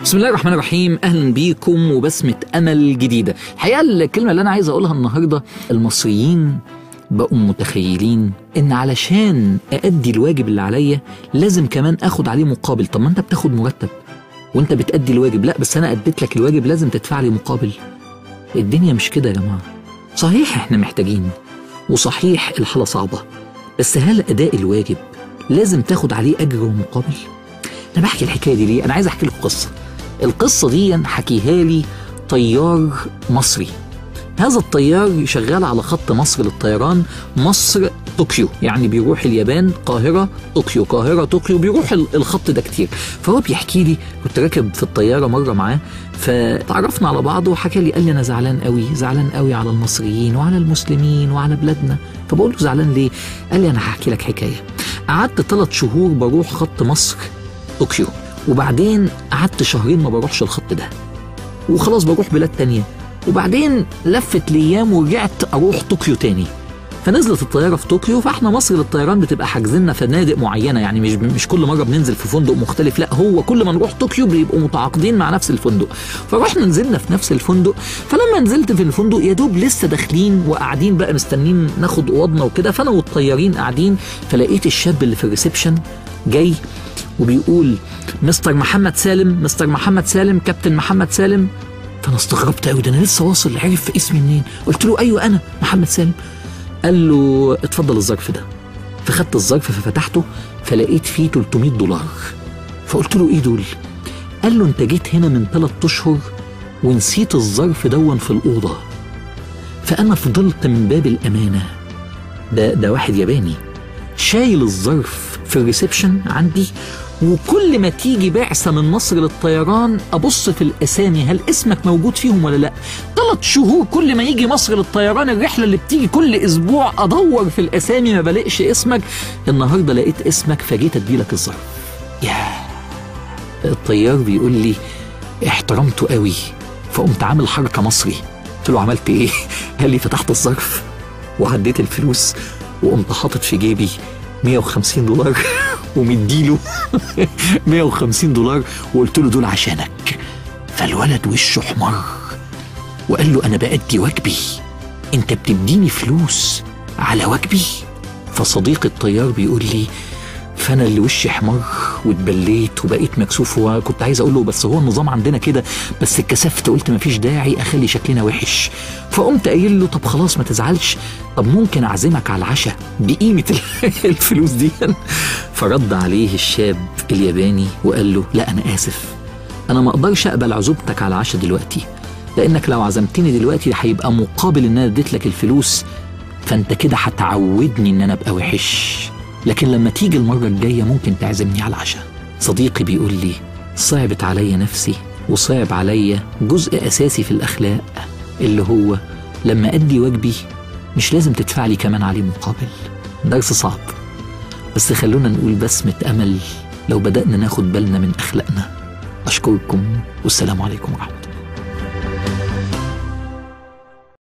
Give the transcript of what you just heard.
بسم الله الرحمن الرحيم اهلا بيكم وبسمة امل جديدة الحقيقة الكلمة اللي انا عايز اقولها النهاردة المصريين بقوا متخيلين ان علشان اادي الواجب اللي عليا لازم كمان اخد عليه مقابل طب ما انت بتاخد مرتب وانت بتادي الواجب لا بس انا اديت لك الواجب لازم تدفع لي مقابل الدنيا مش كده يا جماعة صحيح احنا محتاجين وصحيح الحالة صعبة بس هل اداء الواجب لازم تاخد عليه اجر ومقابل انا بحكي الحكايه دي ليه انا عايز احكي لكم قصه القصه دي حكيها لي طيار مصري هذا الطيار شغال على خط مصر للطيران مصر طوكيو يعني بيروح اليابان قاهرة طوكيو قاهرة طوكيو بيروح ال- الخط ده كتير فهو بيحكي لي كنت راكب في الطيارة مرة معاه فتعرفنا على بعض وحكى لي قال لي أنا زعلان قوي زعلان قوي على المصريين وعلى المسلمين وعلى بلادنا فبقول له زعلان ليه قال لي أنا هحكي لك حكاية قعدت ثلاث شهور بروح خط مصر طوكيو وبعدين قعدت شهرين ما بروحش الخط ده وخلاص بروح بلاد تانية وبعدين لفت ليام ورجعت اروح طوكيو تاني فنزلت الطياره في طوكيو فاحنا مصر للطيران بتبقى حاجزيننا فنادق معينه يعني مش مش كل مره بننزل في فندق مختلف لا هو كل ما نروح طوكيو بيبقوا متعاقدين مع نفس الفندق فرحنا نزلنا في نفس الفندق فلما نزلت في الفندق يا دوب لسه داخلين وقاعدين بقى مستنيين ناخد اوضنا وكده فانا والطيارين قاعدين فلقيت الشاب اللي في الريسبشن جاي وبيقول مستر محمد سالم مستر محمد سالم كابتن محمد سالم فانا استغربت قوي ده انا لسه واصل عرف اسمي منين قلت له ايوه انا محمد سالم قال له اتفضل الظرف ده فخدت الظرف ففتحته فلقيت فيه 300 دولار فقلت له ايه دول قال له انت جيت هنا من ثلاث اشهر ونسيت الظرف دون في الاوضه فانا فضلت من باب الامانه ده ده واحد ياباني شايل الظرف في الريسبشن عندي وكل ما تيجي بعثة من مصر للطيران أبص في الأسامي هل اسمك موجود فيهم ولا لأ ثلاث شهور كل ما يجي مصر للطيران الرحلة اللي بتيجي كل أسبوع أدور في الأسامي ما بلاقيش اسمك النهاردة لقيت اسمك فجيت أديلك الظرف ياه الطيار بيقول لي احترمته قوي فقمت عامل حركة مصري قلت له عملت ايه قال لي فتحت الظرف وعديت الفلوس وقمت حاطط في جيبي 150 دولار ومديله 150 دولار وقلت له دول عشانك فالولد وشه احمر وقال له انا بأدي واجبي انت بتديني فلوس على واجبي فصديقي الطيار بيقول لي فانا اللي وشي احمر واتبليت وبقيت مكسوف وكنت عايز اقول له بس هو النظام عندنا كده بس اتكسفت قلت مفيش داعي اخلي شكلنا وحش فقمت قايل له طب خلاص ما تزعلش طب ممكن اعزمك على العشاء بقيمه الفلوس دي فرد عليه الشاب الياباني وقال له لا انا اسف انا ما اقدرش اقبل عزومتك على العشاء دلوقتي لانك لو عزمتني دلوقتي هيبقى مقابل ان انا اديت لك الفلوس فانت كده هتعودني ان انا ابقى وحش لكن لما تيجي المرة الجاية ممكن تعزمني على العشاء صديقي بيقول لي صعبت عليا نفسي وصعب عليا جزء أساسي في الأخلاق اللي هو لما أدي واجبي مش لازم تدفع لي كمان عليه مقابل درس صعب بس خلونا نقول بسمة أمل لو بدأنا ناخد بالنا من أخلاقنا أشكركم والسلام عليكم ورحمة الله